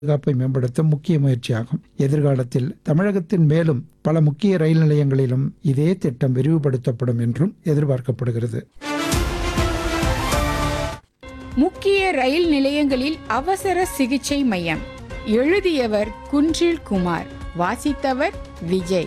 பாதுகாப்பை மேம்படுத்த முக்கிய முயற்சியாகும் எதிர்காலத்தில் தமிழகத்தின் மேலும் பல முக்கிய ரயில் நிலையங்களிலும் இதே திட்டம் விரிவுபடுத்தப்படும் என்றும் எதிர்பார்க்கப்படுகிறது முக்கிய ரயில் நிலையங்களில் அவசர சிகிச்சை மையம் எழுதியவர் குன்றில் குமார் வாசித்தவர் விஜய்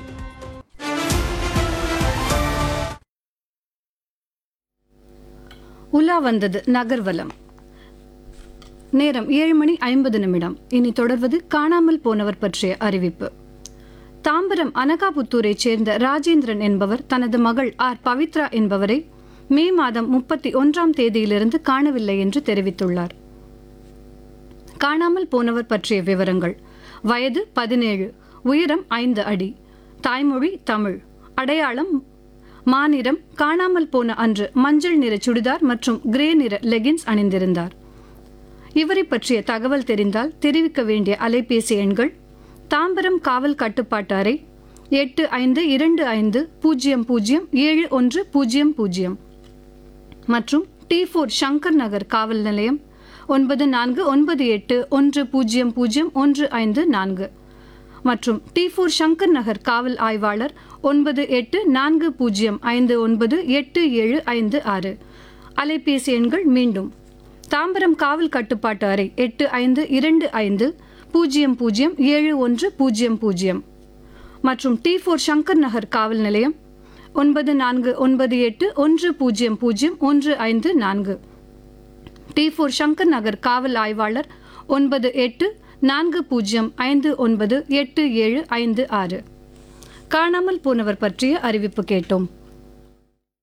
உலா வந்தது நகர்வலம் நேரம் ஏழு மணி ஐம்பது நிமிடம் இனி தொடர்வது காணாமல் போனவர் பற்றிய அறிவிப்பு தாம்பரம் அனகாபுத்தூரைச் சேர்ந்த ராஜேந்திரன் என்பவர் தனது மகள் ஆர் பவித்ரா என்பவரை மே மாதம் முப்பத்தி ஒன்றாம் தேதியிலிருந்து காணவில்லை என்று தெரிவித்துள்ளார் காணாமல் போனவர் பற்றிய விவரங்கள் வயது பதினேழு உயரம் ஐந்து அடி தாய்மொழி தமிழ் அடையாளம் மாநிறம் காணாமல் போன அன்று மஞ்சள் நிற சுடிதார் மற்றும் கிரே நிற லெகின்ஸ் அணிந்திருந்தார் இவரை பற்றிய தகவல் தெரிந்தால் தெரிவிக்க வேண்டிய அலைபேசி எண்கள் தாம்பரம் காவல் கட்டுப்பாட்டு அறை எட்டு ஐந்து இரண்டு ஐந்து பூஜ்ஜியம் பூஜ்ஜியம் ஏழு ஒன்று பூஜ்ஜியம் பூஜ்ஜியம் மற்றும் டி ஃபோர் சங்கர் நகர் காவல் நிலையம் ஒன்பது நான்கு ஒன்பது எட்டு ஒன்று பூஜ்ஜியம் பூஜ்ஜியம் ஒன்று ஐந்து நான்கு மற்றும் டி ஃபோர் சங்கர் நகர் காவல் ஆய்வாளர் ஒன்பது எட்டு நான்கு பூஜ்ஜியம் ஐந்து ஒன்பது எட்டு ஏழு ஐந்து ஆறு அலைபேசி எண்கள் மீண்டும் தாம்பரம் காவல் கட்டுப்பாட்டு அறை எட்டு ஐந்து இரண்டு ஐந்து பூஜ்ஜியம் பூஜ்ஜியம் ஏழு ஒன்று பூஜ்ஜியம் பூஜ்ஜியம் மற்றும் டி ஃபோர் சங்கர் நகர் காவல் நிலையம் ஒன்பது நான்கு ஒன்பது எட்டு ஒன்று பூஜ்ஜியம் பூஜ்ஜியம் ஒன்று ஐந்து நான்கு டி ஃபோர் சங்கர் நகர் காவல் ஆய்வாளர் ஒன்பது எட்டு நான்கு பூஜ்ஜியம் ஐந்து ஒன்பது எட்டு ஏழு ஐந்து ஆறு காணாமல் போனவர் பற்றிய அறிவிப்பு கேட்டோம்